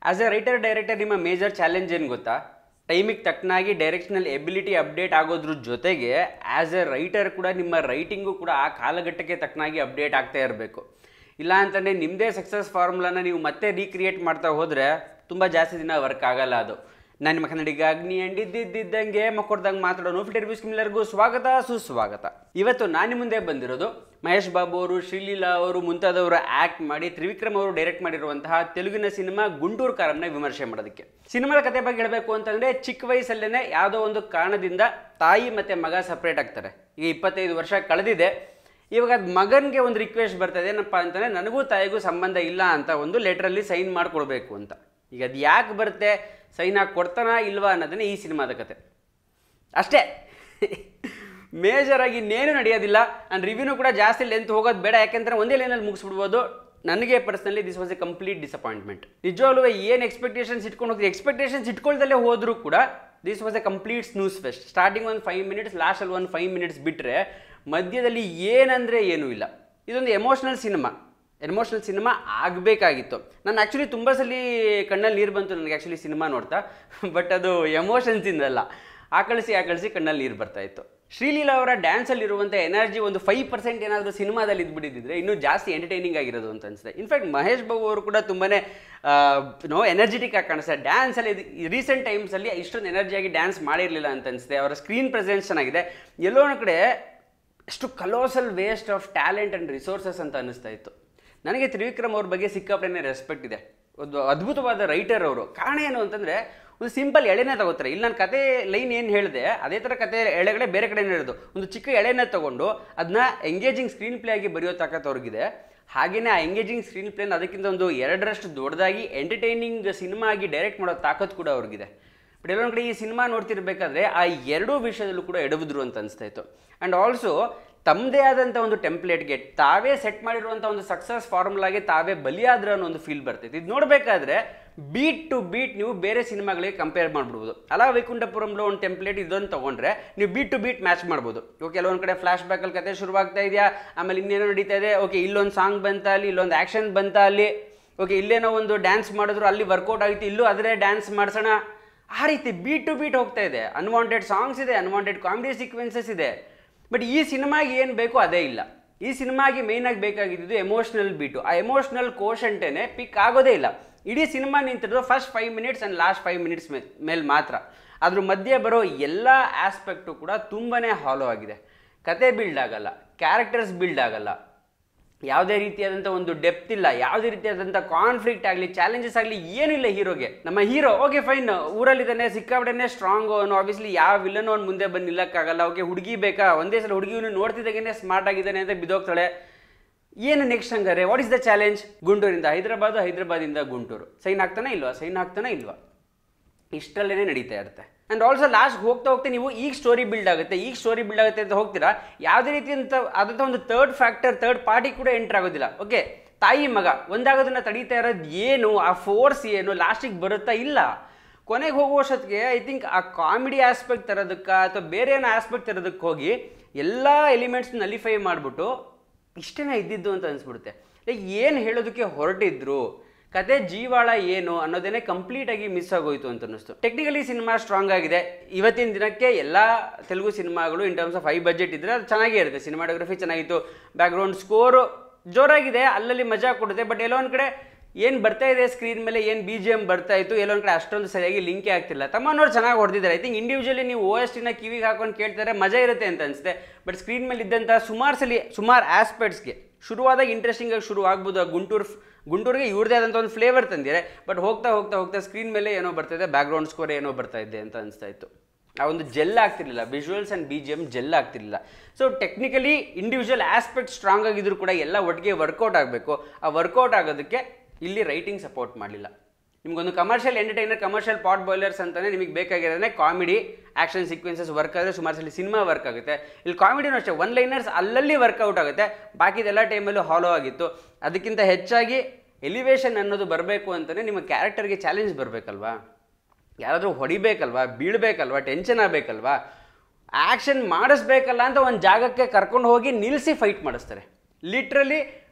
as a writer director ನಿಮ್ಮ major challenge ಏನು ಗೊತ್ತಾ ಟೈಮಿಗೆ ತಕ್ಕನಾಗಿ ಡೈರೆಕ್ಷನಲ್ ಎಬಿಲಿಟಿ ಅಪ್ಡೇಟ್ ಆಗೋದ್ರ ಜೊತೆಗೆ ಆ್ಯಸ್ ಎ ರೈಟರ್ ಕೂಡ ನಿಮ್ಮ ರೈಟಿಂಗು ಕೂಡ ಆ ಕಾಲಘಟ್ಟಕ್ಕೆ ತಕ್ಕನಾಗಿ ಅಪ್ಡೇಟ್ ಆಗ್ತಾ ಇರಬೇಕು ಇಲ್ಲ ಅಂತಂದರೆ ನಿಮ್ಮದೇ ಸಕ್ಸಸ್ ಫಾರ್ಮುಲಾನ ನೀವು ಮತ್ತೆ ರೀಕ್ರಿಯೇಟ್ ಮಾಡ್ತಾ ಹೋದರೆ ತುಂಬ ಜಾಸ್ತಿ ದಿನ ವರ್ಕ್ ಆಗಲ್ಲ ಅದು ನಾನು ನಿಮ್ಮ ಕನ್ನಡಿಗ ಅಗ್ನಿ ಅಂಡಿದ್ದಿದ್ದಂಗೆ ಮಕ್ಕೊಡ್ದಂಗೆ ಮಾತಾಡೋನು ಫಿಲ್ಟರ್ ನ್ಯೂಸ್ ಎಲ್ಲರಿಗೂ ಸ್ವಾಗತ ಸುಸ್ವಾಗತ ಇವತ್ತು ನಾನು ಮುಂದೆ ಬಂದಿರೋದು ಮಹೇಶ್ ಬಾಬು ಅವರು ಶ್ರೀಲೀಲಾ ಅವರು ಮುಂತಾದವರು ಆ್ಯಕ್ಟ್ ಮಾಡಿ ತ್ರಿವಿಕ್ರಮ್ ಅವರು ಡೈರೆಕ್ಟ್ ಮಾಡಿರುವಂತಹ ತೆಲುಗಿನ ಸಿನಿಮಾ ಗುಂಟೂರು ಕಾರನ್ನ ವಿಮರ್ಶೆ ಮಾಡೋದಕ್ಕೆ ಸಿನಿಮಾದ ಕತೆ ಬಗ್ಗೆ ಹೇಳಬೇಕು ಅಂತಂದ್ರೆ ಚಿಕ್ಕ ವಯಸ್ಸಲ್ಲೇ ಯಾವುದೋ ಒಂದು ಕಾರಣದಿಂದ ತಾಯಿ ಮತ್ತೆ ಮಗ ಸಪ್ರೇಟ್ ಆಗ್ತಾರೆ ಈಗ ಇಪ್ಪತ್ತೈದು ವರ್ಷ ಕಳೆದಿದೆ ಇವಾಗ ಅದು ಮಗನಿಗೆ ಒಂದು ರಿಕ್ವೆಸ್ಟ್ ಬರ್ತದೆ ಏನಪ್ಪ ಅಂತಂದರೆ ನನಗೂ ತಾಯಿಗೂ ಸಂಬಂಧ ಇಲ್ಲ ಅಂತ ಒಂದು ಲೆಟ್ರಲ್ಲಿ ಸೈನ್ ಮಾಡಿಕೊಡ್ಬೇಕು ಅಂತ ಈಗ ಅದು ಯಾಕೆ ಬರುತ್ತೆ ಸೈನ್ ಹಾಕಿ ಕೊಡ್ತಾನ ಇಲ್ವಾ ಅನ್ನೋದನ್ನೇ ಈ ಸಿನಿಮಾದ ಕತೆ ಅಷ್ಟೇ ಮೇಜರಾಗಿ ಇನ್ನೇನು ನಡೆಯೋದಿಲ್ಲ ನಾನು ರಿವ್ಯೂನು ಕೂಡ ಜಾಸ್ತಿ ಲೆಂತ್ ಹೋಗೋದು ಬೇಡ ಯಾಕೆಂದರೆ ಒಂದೇ ಲೈನಲ್ಲಿ ಮುಗಿಸ್ಬಿಡ್ಬೋದು ನನಗೆ personally this was a complete disappointment ನಿಜವಾಗ್ಲೂ ಏನು ಎಕ್ಸ್ಪೆಕ್ಟೇಷನ್ಸ್ ಇಟ್ಕೊಂಡು ಹೋಗ್ತೀವಿ ಎಕ್ಸ್ಪೆಕ್ಟೇಷನ್ಸ್ ಇಟ್ಕೊಳ್ದಲ್ಲೇ ಹೋದರೂ ಕೂಡ this was a complete snooze fest starting ಒಂದು ಫೈವ್ ಮಿನಿಟ್ಸ್ ಲಾಸ್ಟಲ್ಲಿ ಒಂದು ಫೈವ್ ಮಿನಿಟ್ಸ್ ಬಿಟ್ಟರೆ ಮಧ್ಯದಲ್ಲಿ ಏನಂದರೆ ಏನೂ ಇಲ್ಲ ಇದೊಂದು ಎಮೋಷ್ನಲ್ ಸಿನಿಮಾ ಎಮೋಷ್ನಲ್ ಸಿನಿಮಾ ಆಗಬೇಕಾಗಿತ್ತು ನಾನು ಆ್ಯಕ್ಚುಲಿ ತುಂಬ ಸಲ ಕಣ್ಣಲ್ಲಿ ನೀರು ಬಂತು ನನಗೆ ಆ್ಯಕ್ಚುಲಿ ಸಿನಿಮಾ ನೋಡ್ತಾ ಬಟ್ ಅದು ಎಮೋಷನ್ಸಿಂದಲ್ಲ ಆಕಳಿಸಿ ಆಕಳಿಸಿ ಕಣ್ಣಲ್ಲಿ ನೀರು ಬರ್ತಾ ಇತ್ತು ಶ್ರೀಲೀಲಾ ಅವರ ಡ್ಯಾನ್ಸಲ್ಲಿ ಇರುವಂಥ ಎನರ್ಜಿ ಒಂದು ಫೈವ್ ಪರ್ಸೆಂಟ್ ಏನಾದರೂ ಸಿನಿಮಾದಲ್ಲಿ ಇದ್ಬಿಟ್ಟಿದ್ರೆ ಇನ್ನೂ ಜಾಸ್ತಿ ಎಂಟರ್ಟೈನಿಂಗ್ ಆಗಿರೋದು ಅಂತ ಅನಿಸುತ್ತೆ ಇನ್ಫ್ಯಾಕ್ಟ್ ಮಹೇಶ್ ಬಾಬು ಅವರು ಕೂಡ ತುಂಬಾ ನೋ ಎನರ್ಜೆಟಿಕ್ ಆಗಿ ಕಾಣಿಸ್ತಾರೆ ಡ್ಯಾನ್ಸಲ್ಲಿ ರೀಸೆಂಟ್ ಟೈಮ್ಸಲ್ಲಿ ಇಷ್ಟೊಂದು ಎನರ್ಜಿಯಾಗಿ ಡ್ಯಾನ್ಸ್ ಮಾಡಿರಲಿಲ್ಲ ಅಂತ ಅನಿಸುತ್ತೆ ಅವರ ಸ್ಕ್ರೀನ್ ಪ್ರೆಸೆನ್ಸ್ ಚೆನ್ನಾಗಿದೆ ಎಲ್ಲೋ ಒಂದು ಕಡೆ ಎಷ್ಟು colossal waste of talent and resources ಅಂತ ಅನ್ನಿಸ್ತಾ ಇತ್ತು ನನಗೆ ತ್ರಿವಿಕ್ರಮ್ ಅವ್ರ ಬಗ್ಗೆ ಸಿಕ್ಕಾಪಟ್ಟೆ ರೆಸ್ಪೆಕ್ಟ್ ಇದೆ ಒಂದು ಅದ್ಭುತವಾದ ರೈಟರ್ ಅವರು ಕಾರಣ ಏನು ಅಂತಂದರೆ ಒಂದು ಸಿಂಪಲ್ ಎಳೆನೇ ತಗೋತಾರೆ ಇಲ್ಲಿ ನಾನು ಕತೆ ಲೈನ್ ಏನು ಹೇಳಿದೆ ಅದೇ ಥರ ಕತೆ ಎಳೆಗಳೇ ಬೇರೆ ಕಡೆ ಹೇಳೋದು ಒಂದು ಚಿಕ್ಕ ಎಳೆನೇ ತಗೊಂಡು ಅದನ್ನ ಎಂಗೇಜಿಂಗ್ ಸ್ಕ್ರೀನ್ ಪ್ಲೇ ಆಗಿ ಬರೆಯೋ ತಾಕತ್ ಅವ್ರಿಗಿದೆ ಹಾಗೆಯೇ ಆ ಎಂಗೇಜಿಂಗ್ ಸ್ಕ್ರೀನ್ ಪ್ಲೇನ ಅದಕ್ಕಿಂತ ಒಂದು ಎರಡರಷ್ಟು ದೊಡ್ಡದಾಗಿ ಎಂಟರ್ಟೈನಿಂಗ್ ಸಿನಿಮಾ ಆಗಿ ಡೈರೆಕ್ಟ್ ಮಾಡೋ ತಾಕತ್ ಕೂಡ ಅವ್ರಿಗಿದೆ ಬಟ್ ಎಲ್ಲೊಂದು ಕಡೆ ಈ ಸಿನಿಮಾ ನೋಡ್ತಿರ್ಬೇಕಾದ್ರೆ ಆ ಎರಡೂ ವಿಷಯದಲ್ಲೂ ಕೂಡ ಎಡವಿದ್ರು ಅಂತ ಅನಿಸ್ತಾ ಇತ್ತು ಆ್ಯಂಡ್ ಆಲ್ಸೋ ತಮ್ಮದೇ ಆದಂಥ ಒಂದು ಟೆಂಪ್ಲೇಟ್ಗೆ ತಾವೇ ಸೆಟ್ ಮಾಡಿರುವಂಥ ಒಂದು ಸಕ್ಸಸ್ ಫಾರ್ಮುಲಾಗೆ ತಾವೇ ಬಲಿಯಾದ್ರ ಅನ್ನೋ ಒಂದು ಫೀಲ್ ಬರ್ತೈತೆ ಇದು ನೋಡಬೇಕಾದ್ರೆ ಬೀಟ್ ಟು ಬೀಟ್ ನೀವು ಬೇರೆ ಸಿನಿಮಾಗಳಿಗೆ ಕಂಪೇರ್ ಮಾಡ್ಬಿಡ್ಬೋದು ಅಲ್ಲ ವೈಕುಂಠಪುರಂలో ಒಂದು ಟೆಂಪ್ಲೇಟ್ ಇದೊಂದು ತೊಗೊಂಡ್ರೆ ನೀವು ಬೀಟ್ ಟು ಬೀಟ್ ಮ್ಯಾಚ್ ಮಾಡ್ಬೋದು ಓಕೆ ಕೆಲವೊಂದು ಕಡೆ ಫ್ಲಾಶ್ ಬ್ಯಾಕಲ್ಲಿ ಕತೆ ಶುರುವಾಗ್ತಾ ಇದೆಯಾ ಆಮೇಲೆ ಇನ್ನೇನೋ ನಡೀತಾ ಇದೆ ಓಕೆ ಇಲ್ಲೊಂದು ಸಾಂಗ್ ಬಂತ ಅಲ್ಲಿ ಇಲ್ಲೊಂದು ಆ್ಯಕ್ಷನ್ ಬಂತ ಅಲ್ಲಿ ಓಕೆ ಇಲ್ಲೇನೋ ಒಂದು ಡ್ಯಾನ್ಸ್ ಮಾಡಿದ್ರು ಅಲ್ಲಿ ವರ್ಕೌಟ್ ಆಗಿತ್ತು ಇಲ್ಲೂ ಅದರೇ ಡ್ಯಾನ್ಸ್ ಮಾಡ್ಸೋಣ ಆ ರೀತಿ ಬೀಟ್ ಟು ಬೀಟ್ ಹೋಗ್ತಾ ಇದೆ ಅನ್ವಾಂಟೆಡ್ ಸಾಂಗ್ಸ್ ಇದೆ ಅನ್ವಾಂಟೆಡ್ ಕಾಮಿಡಿ ಸೀಕ್ವೆನ್ಸಸ್ ಇದೆ ಬಟ್ ಈ ಸಿನಿಮಾಗೆ ಏನು ಬೇಕೋ ಅದೇ ಇಲ್ಲ ಈ ಸಿನಿಮಾಗೆ ಮೇಯ್ನಾಗಿ ಬೇಕಾಗಿದ್ದು ಎಮೋಷ್ನಲ್ ಬೀಟು ಆ ಎಮೋಷ್ನಲ್ ಕೋಶಂಟೇನೆ ಪಿಕ್ ಆಗೋದೇ ಇಲ್ಲ ಇಡೀ ಸಿನಿಮಾ ನಿಂತಿರೋದು first five minutes and last five minutes ಮೇಲೆ ಮಾತ್ರ ಅದ್ರ ಮಧ್ಯೆ ಬರೋ ಎಲ್ಲ ಆಸ್ಪೆಕ್ಟು ಕೂಡ ತುಂಬಾ ಹಾಲೋ ಆಗಿದೆ ಕತೆ ಬಿಲ್ಡ್ ಆಗಲ್ಲ ಕ್ಯಾರೆಕ್ಟರ್ಸ್ ಬಿಲ್ಡ್ ಆಗಲ್ಲ ಯಾವುದೇ ರೀತಿಯಾದಂಥ ಒಂದು ಡೆಪ್ತ್ ಇಲ್ಲ ಯಾವುದೇ ರೀತಿಯಾದಂಥ ಕಾನ್ಫ್ಲಿಕ್ಟ್ ಆಗಲಿ ಚಾಲೆಂಜಸ್ ಆಗಲಿ ಏನಿಲ್ಲ ಹೀರೋಗೆ ನಮ್ಮ ಹೀರೋ ಓಕೆ ಫೈನ್ ಊರಲ್ಲಿದ್ದಾನೆ ಸಿಕ್ಕಾಪಟ್ಟೆನೇ ಸ್ಟ್ರಾಂಗ್ ಅವನು ಆಬ್ವಿಯಸ್ಲಿ ಯಾವ ವಿಲನ್ ಅವ್ನು ಮುಂದೆ ಬಂದು ನಿಲ್ಲಕ್ಕಾಗಲ್ಲ ಓಕೆ ಹುಡುಗಿ ಬೇಕಾ ಒಂದೇ ಸಲ ಹುಡುಗಿಯನ್ನು ನೋಡ್ತಿದ್ದಾಗೇನೆ ಸ್ಮಾರ್ಟ್ ಆಗಿದ್ದಾನೆ ಅಂತ ಬಿದ್ದೋಗ್ತಾಳೆ ಏನು ನೆಕ್ಸ್ಟ್ ಹಂಗಾರೆ ವಾಟ್ ಇಸ್ ದ ಚಾಲೆಂಜ್ ಗುಂಟೂರಿಂದ ಹೈದರಾಬಾದ್ ಹೈದರಾಬಾದಿಂದ ಗುಂಟೂರು ಸೈನ್ ಆಗ್ತಾನೆ ಇಲ್ವಾ ಸೈನ್ ಆಗ್ತಾನೆ ಇಲ್ವಾ ಇಷ್ಟರಲ್ಲೇ ನಡೀತಾ ಇರುತ್ತೆ ಆ್ಯಂಡ್ ಆಲ್ಸೋ ಲಾಸ್ಟ್ ಹೋಗ್ತಾ ಹೋಗ್ತಾ ನೀವು ಈಗ ಸ್ಟೋರಿ ಬಿಲ್ಡ್ ಆಗುತ್ತೆ ಈಗ ಸ್ಟೋರಿ ಬಿಲ್ಡ್ ಆಗುತ್ತೆ ಅಂತ ಹೋಗ್ತೀರಾ ಯಾವುದೇ ರೀತಿಯಂತ ಆದಂಥ ಒಂದು ತರ್ಡ್ ಫ್ಯಾಕ್ಟರ್ ತರ್ಡ್ ಪಾರ್ಟಿ ಕೂಡ ಎಂಟರ್ ಆಗೋದಿಲ್ಲ ಓಕೆ ತಾಯಿ ಮಗ ಒಂದಾಗೋದನ್ನ ತಡೀತಾ ಇರೋದು ಏನು ಆ ಫೋರ್ಸ್ ಏನು ಲಾಸ್ಟಿಗೆ ಬರುತ್ತಾ ಇಲ್ಲ ಕೊನೆಗೆ ಹೋಗುವಷ್ಟೊತ್ತಿಗೆ ಐ ಥಿಂಕ್ ಆ ಕಾಮಿಡಿ ಆಸ್ಪೆಕ್ಟ್ ತರೋದಕ್ಕೆ ಅಥವಾ ಬೇರೆ ಏನೋ ಆಸ್ಪೆಕ್ಟ್ ತರೋದಕ್ಕೆ ಹೋಗಿ ಎಲ್ಲ ಎಲಿಮೆಂಟ್ಸ್ ನಲಿಫೈ ಮಾಡಿಬಿಟ್ಟು ಇಷ್ಟೇನೇ ಇದ್ದಿದ್ದು ಅಂತ ಅನಿಸ್ಬಿಡುತ್ತೆ ಲೈಕ್ ಏನು ಹೇಳೋದಕ್ಕೆ ಹೊರಟಿದ್ರು ಕತೆ ಜೀವಾಳ ಏನು ಅನ್ನೋದೇನೆ ಕಂಪ್ಲೀಟ್ ಆಗಿ ಮಿಸ್ ಆಗೋಯ್ತು ಅಂತ ಅನ್ನಿಸ್ತು ಟೆಕ್ನಿಕಲಿ ಸಿನಿಮಾ ಸ್ಟ್ರಾಂಗ್ ಆಗಿದೆ ಇವತ್ತಿನ ದಿನಕ್ಕೆ ಎಲ್ಲ ತೆಲುಗು ಸಿನಿಮಾಗಳು in terms of high budget ಇದ್ರೆ ಅದು ಚೆನ್ನಾಗೇ ಇರುತ್ತೆ ಸಿನಿಮಾಟೋಗ್ರಫಿ ಚೆನ್ನಾಗಿತ್ತು ಬ್ಯಾಕ್ಗ್ರೌಂಡ್ ಸ್ಕೋರು ಜೋರಾಗಿದೆ ಅಲ್ಲಲ್ಲಿ ಮಜಾ ಕೊಡುತ್ತೆ ಬಟ್ ಎಲ್ಲೋ ಒಂದು ಕಡೆ ಏನು ಬರ್ತಾ ಇದೆ ಸ್ಕ್ರೀನ್ ಮೇಲೆ ಏನು ಬಿ ಜಿ ಎಮ್ ಬರ್ತಾ ಇತ್ತು ಎಲ್ಲೊಂದು ಕಡೆ ಅಷ್ಟೊಂದು ಸರಿಯಾಗಿ ಲಿಂಕೇ ಆಗ್ತಿಲ್ಲ ತಮ್ಮನವ್ರು ಚೆನ್ನಾಗಿ ಹೊಡೆದಿದ್ದಾರೆ ಐ ಥಿಂಕ್ ಇಂಡಿವಿಜುವಲಿ ನೀವು ಓ ಎಸ್ ಟಿನ ಕಿವಿಗೆ ಹಾಕೊಂಡು ಕೇಳ್ತಾರೆ ಮಜಾ ಇರುತ್ತೆ ಅಂತ ಅನಿಸುತ್ತೆ ಬಟ್ ಸ್ಕ್ರೀನ್ ಮೇಲೆ ಇದ್ದಂಥ ಸುಮಾರು ಸಲ ಸುಮಾರು ಆಸ್ಪೆಕ್ಟ್ಸ್ಗೆ ಶುರುವಾದಾಗ ಇಂಟ್ರೆಸ್ಟಿಂಗ್ ಆಗಿ ಶುರು ಆಗ್ಬೋದು ಆ ಗುಂಟೂರು ಗುಂಟೂರಿಗೆ ಇವ್ರದೇ ಆದಂಥ ಒಂದು ಫ್ಲೇವರ್ ತಂದಿದೆ ಬಟ್ ಹೋಗ್ತಾ ಹೋಗ್ತಾ ಹೋಗ್ತಾ ಸ್ಕ್ರೀನ್ ಮೇಲೆ ಏನೋ ಬರ್ತಾಯಿದೆ ಬ್ಯಾಕ್ಗ್ರೌಂಡ್ ಸ್ಕೋರ್ ಏನೋ ಬರ್ತಾ ಇದೆ ಅಂತ ಅನಿಸ್ತಾ ಇತ್ತು ಆ ಒಂದು ಜೆಲ್ ಆಗ್ತಿರ್ಲಿಲ್ಲ visuals and B G M gel ಆಗ್ತಿರ್ಲಿಲ್ಲ so technically individual aspect strong ಆಗಿದ್ರು ಕೂಡ ಎಲ್ಲ ಒಟ್ಟಿಗೆ ವರ್ಕೌಟ್ ಆಗಬೇಕು ಆ ವರ್ಕೌಟ್ ಆಗೋದಕ್ಕೆ ಇಲ್ಲಿ ರೈಟಿಂಗ್ ಸಪೋರ್ಟ್ ಮಾಡಲಿಲ್ಲ ನಿಮ್ಗೊಂದು commercial entertainer commercial pot boilers ಅಂತಾನೆ ನಿಮಗೆ ಬೇಕಾಗಿರೋದೇ ಕಾಮಿಡಿ ಆ್ಯಕ್ಷನ್ ಸೀಕ್ವೆನ್ಸಸ್ ವರ್ಕ್ ಆದರೆ ಸುಮಾರು ಸಲ ಸಿನಿಮಾ ವರ್ಕ್ ಆಗುತ್ತೆ ಇಲ್ಲಿ ಕಾಮಿಡಿನೂ ಅಷ್ಟೇ ಒನ್ ಲೈನರ್ಸ್ ಅಲ್ಲಲ್ಲಿ ವರ್ಕೌಟ್ ಆಗುತ್ತೆ ಬಾಕಿದೆಲ್ಲ ಟೈಮಲ್ಲೂ ಹಾಲೋ ಆಗಿತ್ತು ಅದಕ್ಕಿಂತ ಹೆಚ್ಚಾಗಿ ಎಲಿವೇಶನ್ ಅನ್ನೋದು ಬರಬೇಕು ಅಂತಲೇ ನಿಮ್ಮ ಕ್ಯಾರೆಕ್ಟರ್ಗೆ ಚಾಲೆಂಜ್ ಬರಬೇಕಲ್ವಾ ಯಾರಾದರೂ ಹೊಡಿಬೇಕಲ್ವಾ ಬೀಳಬೇಕಲ್ವಾ ಟೆನ್ಷನ್ ಆಗಬೇಕಲ್ವಾ ಆ್ಯಕ್ಷನ್ ಮಾಡಿಸ್ಬೇಕಲ್ಲ ಅಂತ ಒಂದು ಜಾಗಕ್ಕೆ ಕರ್ಕೊಂಡು ಹೋಗಿ ನಿಲ್ಲಿಸಿ ಫೈಟ್ ಮಾಡಿಸ್ತಾರೆ ಲಿಟ್ರಲಿ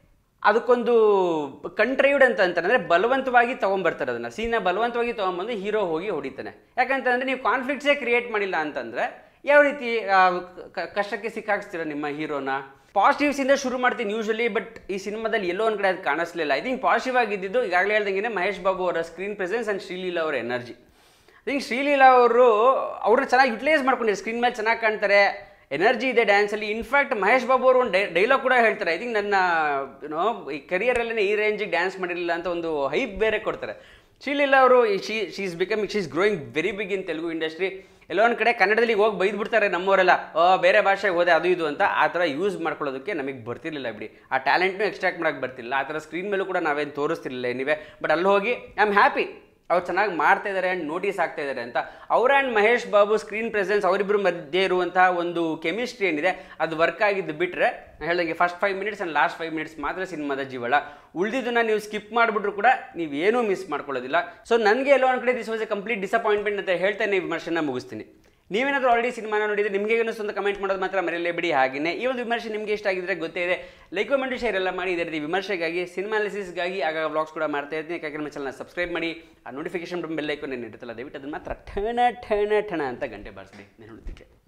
ಅದಕ್ಕೊಂದು ಕಂಟ್ರೈವ್ಡ್ ಅಂತ ಅಂತಾರೆ ಅಂದರೆ ಬಲವಂತವಾಗಿ ತೊಗೊಂಬರ್ತಾರೆ ಅದನ್ನು ಸೀನ ಬಲವಂತವಾಗಿ ತೊಗೊಂಬಂದು ಹೀರೋ ಹೋಗಿ ಹೊಡಿತಾನೆ ಯಾಕಂತಂದರೆ ನೀವು ಕಾನ್ಫ್ಲಿಕ್ಟ್ಸೇ ಕ್ರಿಯೇಟ್ ಮಾಡಿಲ್ಲ ಅಂತಂದರೆ ಯಾವ ರೀತಿ ಆ, ಕ- ಕಷ್ಟಕ್ಕೆ ಸಿಕ್ಕಾಕ್ಸ್ತೀರ ನಿಮ್ಮ ಹೀರೋನ ಪಾಸಿಟಿವ್ಸ್ ಇಂದ ಶುರು ಮಾಡ್ತೀನಿ ಯೂಶಲಿ ಬಟ್ ಈ ಸಿನಿಮಾದಲ್ಲಿ ಎಲ್ಲೋ ಒಂದು ಕಡೆ ಅದು ಕಾಣಿಸ್ಲಿಲ್ಲ ಐ ಥಿಂಕ್ ಪಾಸಿಟಿವ್ ಆಗಿದ್ದು ಈಗಾಗಲೇ ಹೇಳ್ದಂಗೆ ಮಹೇಶ್ ಬಾಬು ಅವರ ಸ್ಕ್ರೀನ್ ಪ್ರೆಸೆನ್ಸ್ ಆ್ಯಂಡ್ ಶ್ರೀಲೀಲಾ ಅವರ ಎನರ್ಜಿ ಐ ಥಿಂಕ್ ಶ್ರೀಲೀಲಾ ಅವರು ಅವ್ರನ್ನ ಚೆನ್ನಾಗಿ ಯುಟಿಲೈಸ್ ಮಾಡ್ಕೊಂಡಿದ್ದಾರೆ ಸ್ಕ್ರೀನ್ ಮೇಲೆ ಚೆನ್ನಾಗಿ ಕಾಣ್ತಾರೆ ಎನರ್ಜಿ ಇದೆ ಡ್ಯಾನ್ಸಲ್ಲಿ ಇನ್ಫ್ಯಾಕ್ಟ್ ಮಹೇಶ್ ಬಾಬು ಅವರು ಒಂದು ಡೈಲಾಗ್ ಕೂಡ ಹೇಳ್ತಾರೆ ಐ ಥಿಂಕ್ ನನ್ನ ಏನೋ ಈ ಕರಿಯರಲ್ಲೇ ಈ ರೇಂಜಿಗೆ ಡ್ಯಾನ್ಸ್ ಮಾಡಿರಲಿಲ್ಲ ಅಂತ ಒಂದು ಹೈಪ್ ಬೇರೆ ಕೊಡ್ತಾರೆ ಶ್ರೀಲೀಲಾ ಅವರು she she is becoming she is growing very big in Telugu industry ಎಲ್ಲೋ ಒಂದು ಕಡೆ ಕನ್ನಡದಲ್ಲಿ ಹೋಗಿ ಬೈದು ಬಿಡ್ತಾರೆ ನಮ್ಮವರೆಲ್ಲ ಆ, ಬೇರೆ ಭಾಷೆಗೆ ಹೋದೆ ಅದು ಇದು ಅಂತ ಆ ಥರ ಯೂಸ್ ಮಾಡ್ಕೊಳ್ಳೋದಕ್ಕೆ ನಮಗೆ ಬರ್ತಿರ್ಲಿಲ್ಲ ಬಿಡಿ ಆ ಟ್ಯಾಲೆಂಟ್ನು ಎಕ್ಸ್ಟ್ರಾಕ್ಟ್ ಮಾಡೋಕ್ಕೆ ಬರ್ತಿಲ್ಲ ಆ ಥರ ಸ್ಕ್ರೀನ್ ಮೇಲೂ ಕೂಡ ನಾವೇನು ತೋರಿಸ್ತಿರ್ಲಿಲ್ಲ ಏನಿವೆ ಬಟ್ ಅಲ್ಲಿ ಹೋಗಿ ಐ ಆಮ್ ಹ್ಯಾಪಿ ಅವ್ರು ಚೆನ್ನಾಗಿ ಮಾಡ್ತಾ ಇದ್ದಾರೆ ಆ್ಯಂಡ್ ನೋಟಿಸ್ ಆಗ್ತಾ ಇದ್ದಾರೆ ಅಂತ ಅವ್ರ and Mahesh Babu screen presence ಅವರಿಬ್ಬರು ಮಧ್ಯೆ ಇರುವಂತಹ ಒಂದು ಕೆಮಿಸ್ಟ್ರಿ ಏನಿದೆ ಅದು ವರ್ಕ್ ಆಗಿದ್ದು ಬಿಟ್ಟರೆ ಹೇಳ್ದಂಗೆ first five minutes and last five minutes ಮಾತ್ರ ಸಿನಿಮಾದ ಜೀವಳ ಉಳಿದಿದ್ದನ್ನ ನೀವು ಸ್ಕಿಪ್ ಮಾಡಿಬಿಟ್ರು ಕೂಡ ನೀವು ಏನೂ ಮಿಸ್ ಮಾಡ್ಕೊಳ್ಳೋದಿಲ್ಲ ಸೊ ನನಗೆ ಎಲ್ಲೋ ಒಂದು ಕಡೆ this was a complete disappointment ಅಂತ ಹೇಳ್ತಾನೆ ಈ ವಿಮರ್ಶೆನ ಮುಗಿಸ್ತೀನಿ ನೀವೇನಾದರೂ ಆಲ್ರೆಡಿ ಸಿನಿಮಾನ ನೋಡಿದ್ರೆ ನಿಮಗೆ ಅನಿಸ್ತು ಅಂತ ಕಮೆಂಟ್ ಮಾಡೋದು ಮಾತ್ರ ಮರೆಯಲೇಬಿಡಿ ಹಾಗೆಯೇ ಈ ಒಂದು ವಿಮರ್ಶೆ ನಿಮಗೆ ಇಷ್ಟ ಆಗಿದ್ರೆ ಗೊತ್ತೇ ಇದೆ ಲೈಕ್ ಕಮೆಂಟ್ ಶೇರ್ ಎಲ್ಲ ಮಾಡಿ ಇದೇ ರೀತಿ ವಿಮರ್ಶೆಗಾಗಿ ಸಿನಿಮಾ ಅನಾಲಿಸಿಸ್ಗಾಗಿ ಆಗ ವ್ಲಾಗ್ಸ್ ಕೂಡ ಮಾಡ್ತಾ ಇರ್ತೀನಿ ಯಾಕಂದ್ರೆ ನಮ್ಮ ಚಾನಲ್ ಸಬ್ಸ್ಕ್ರೈಬ್ ಮಾಡಿ ಆ ನೋಟಿಫಿಕೇಶನ್ ಬೆಲ್ ಐಕನ್ ಏನು ಇರುತ್ತಲ್ಲ ದಯವಿಟ್ಟು ಅದನ್ನು ಮಾತ್ರ ಠಣ ಠಣ ಠಣ ಅಂತ ಗಂಟೆ ಬಾರಿಸ್ಬಿಡಿ ನಾನು ನೋಡೋದಕ್ಕೆ